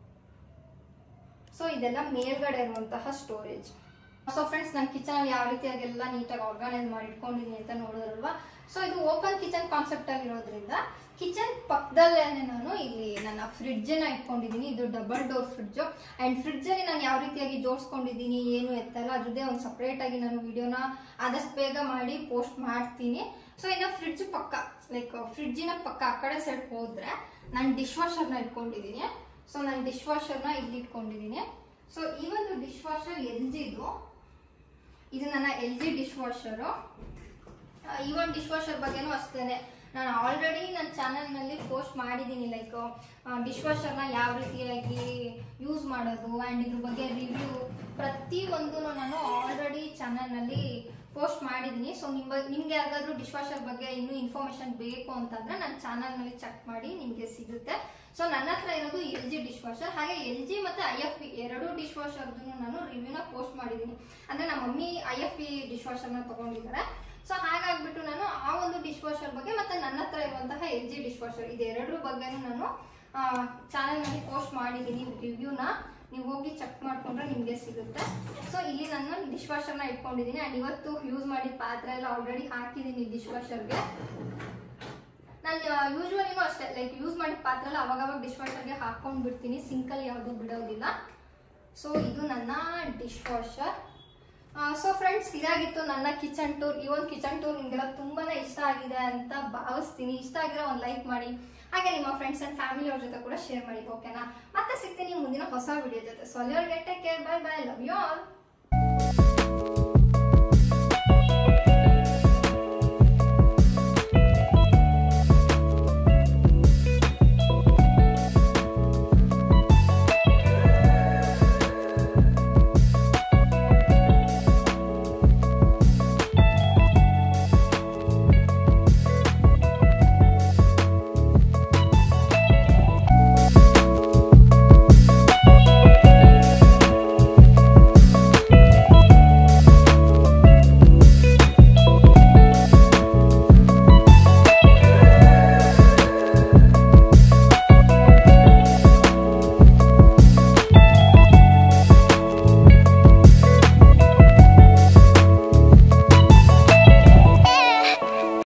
ಸೊ ಇದೆಲ್ಲ ಮೇಲ್ಗಡೆ ಇರುವಂತಹ ಸ್ಟೋರೇಜ್ ಸೊ ಫ್ರೆಂಡ್ಸ್ ನನ್ನ ಕಿಚನ್ ಯಾವ ರೀತಿಯಾಗೆಲ್ಲ ನೀಟಾಗಿ ಆರ್ಗನೈಸ್ ಮಾಡಿ ಇಟ್ಕೊಂಡಿದ್ದೀನಿ ಅಂತ ನೋಡಿದ್ರಲ್ವಾ ಸೊ ಇದು ಓಪನ್ ಕಿಚನ್ ಕಾನ್ಸೆಪ್ಟ್ ಆಗಿರೋದ್ರಿಂದ ಕಿಚನ್ ಪಕ್ಕದಲ್ಲೇ ನಾನು ಇಲ್ಲಿ ನನ್ನ ಫ್ರಿಡ್ಜ್ ನ ಇಟ್ಕೊಂಡಿದ್ದೀನಿ ಇದು double door fridge and fridge ಅಲ್ಲಿ ನಾನು ಯಾವ ರೀತಿಯಾಗಿ ಜೋಡಿಸ್ಕೊಂಡಿದ್ದೀನಿ ಏನು ಎತ್ತಲ್ಲ ಅದ್ರದ್ದೇ ಒಂದು ಸಪ್ರೇಟ್ ಆಗಿ ನಾನು ವಿಡಿಯೋನ ಆದಷ್ಟು ಬೇಗ ಮಾಡಿ ಪೋಸ್ಟ್ ಮಾಡ್ತೀನಿ ಸೊ ಇನ್ನು ಫ್ರಿಡ್ಜ್ ಪಕ್ಕ ಲೈಕ್ ಫ್ರಿಡ್ಜಿನ ಪಕ್ಕ ಆ ಕಡೆ ಸೈಡ್ ಹೋದ್ರೆ ನಾನು ಡಿಶ್ ವಾಷರ್ನ ಇಟ್ಕೊಂಡಿದ್ದೀನಿ ಸೊ ನಾನು ಡಿಶ್ ವಾಷರ್ನ ಇಲ್ಲಿ ಇಟ್ಕೊಂಡಿದ್ದೀನಿ ಸೊ ಈ ಒಂದು ಡಿಶ್ ವಾಷರ್ ಎಲ್ ಜಿದು ಇದು ನನ್ನ ಎಲ್ ಜಿ ಡಿಶ್ ವಾಷರು ಈ ಒಂದು ಡಿಶ್ ವಾಷರ್ ಬಗ್ಗೆನೂ ಅಷ್ಟೇನೆ ನಾನು ಆಲ್ರೆಡಿ ನನ್ನ ಚಾನಲ್ನಲ್ಲಿ ಪೋಸ್ಟ್ ಮಾಡಿದ್ದೀನಿ ಲೈಕ್ ಡಿಶ್ ವಾಷರ್ನ ಯಾವ ರೀತಿಯಾಗಿ ಯೂಸ್ ಮಾಡೋದು ಆ್ಯಂಡ್ ಇದ್ರ ಬಗ್ಗೆ ರಿವ್ಯೂ ಪ್ರತಿ ಒಂದು ನಾನು ಆಲ್ರೆಡಿ ಚಾನಲ್ನಲ್ಲಿ ಪೋಸ್ಟ್ ಮಾಡಿದ್ದೀನಿ ಸೊ ನಿಮ್ಮ ನಿಮ್ಗೆ ಯಾರಿಗಾದ್ರೂ ಡಿಶ್ ವಾಷರ್ ಬಗ್ಗೆ ಇನ್ನೂ ಇನ್ಫಾರ್ಮೇಶನ್ ಬೇಕು ಅಂತಂದ್ರೆ ನನ್ನ ಚಾನಲ್ನಲ್ಲಿ ಚೆಕ್ ಮಾಡಿ ನಿಮಗೆ ಸಿಗುತ್ತೆ ಸೊ ನನ್ನ ಹತ್ರ ಇರೋದು ಎಲ್ ಜಿ ಡಿಶ್ ವಾಷರ್ ಹಾಗೆ ಎಲ್ ಜಿ ಮತ್ತು ಐ ಎಫ್ ಪಿ ಎರಡೂ ಡಿಶ್ ವಾಷರ್ದು ನಾನು ರಿವ್ಯೂನ ಪೋಸ್ಟ್ ಮಾಡಿದ್ದೀನಿ ಅಂದರೆ ನಮ್ಮ ಮಮ್ಮಿ ಐ ಎಫ್ ಪಿ ಡಿಶ್ ವಾಷರ್ನ ತೊಗೊಂಡಿದ್ದಾರೆ ಸೊ ಹಾಗಾಗ್ಬಿಟ್ಟು ನಾನು ಆ ಒಂದು ಡಿಶ್ ವಾಷರ್ ಬಗ್ಗೆ ಮತ್ತೆ ನನ್ನ ಹತ್ರ ಇರುವಂತಹ ಎಲ್ ಜಿ ಡಿಶ್ ವಾಷರ್ ಇದೆರಡರ ಬಗ್ಗೆನೂ ನಾನು ಚಾನಲ್ನಲ್ಲಿ ಪೋಸ್ಟ್ ಮಾಡಿದ್ದೀನಿ ರಿವ್ಯೂನ ನೀವು ಹೋಗಿ ಚೆಕ್ ಮಾಡ್ಕೊಂಡ್ರೆ ನಿಮಗೆ ಸಿಗುತ್ತೆ ಸೊ ಇಲ್ಲಿ ನಾನು ಡಿಶ್ ವಾಷರ್ನ ಇಟ್ಕೊಂಡಿದ್ದೀನಿ ಆ್ಯಂಡ್ ಇವತ್ತು ಯೂಸ್ ಮಾಡಿದ ಪಾತ್ರೆ ಎಲ್ಲ ಆಲ್ರೆಡಿ ಹಾಕಿದ್ದೀನಿ ಡಿಶ್ ವಾಷರ್ಗೆ ನಾನು ಯೂಶ್ವಲಿನೂ ಅಷ್ಟೇ ಲೈಕ್ ಯೂಸ್ ಮಾಡಿದ ಪಾತ್ರೆ ಎಲ್ಲ ಅವಾಗವಾಗ ಡಿಶ್ ವಾಷರ್ಗೆ ಹಾಕೊಂಡು ಬಿಡ್ತೀನಿ ಸಿಂಕಲ್ಲಿ ಯಾವುದು ಬಿಡೋದಿಲ್ಲ ಸೊ ಇದು ನನ್ನ ಡಿಶ್ ವಾಷರ್ ಸೊ ಫ್ರೆಂಡ್ಸ್ ಇದಾಗಿತ್ತು ನನ್ನ ಕಿಚನ್ ಟೂರ್ ಈ ಒಂದು ಕಿಚನ್ ಟೂರ್ ನಿಮಗೆಲ್ಲ ತುಂಬಾನೇ ಇಷ್ಟ ಆಗಿದೆ ಅಂತ ಭಾವಿಸ್ತೀನಿ ಇಷ್ಟ ಆಗಿರೋ ಒಂದು ಲೈಕ್ ಮಾಡಿ ಹಾಗೆ ನಿಮ್ಮ ಫ್ರೆಂಡ್ಸ್ ಅಂಡ್ ಫ್ಯಾಮಿಲಿ ಅವ್ರ ಜೊತೆ ಕೂಡ ಶೇರ್ ಮಾಡಿ ಓಕೆನಾ ಮತ್ತೆ ಸಿಗ್ತೀನಿ ಮುಂದಿನ ಹೊಸ ವಿಡಿಯೋ ಜೊತೆ ಸೊ ಅಲ್ಲಿವರೆಗೆ take care bye bye love you all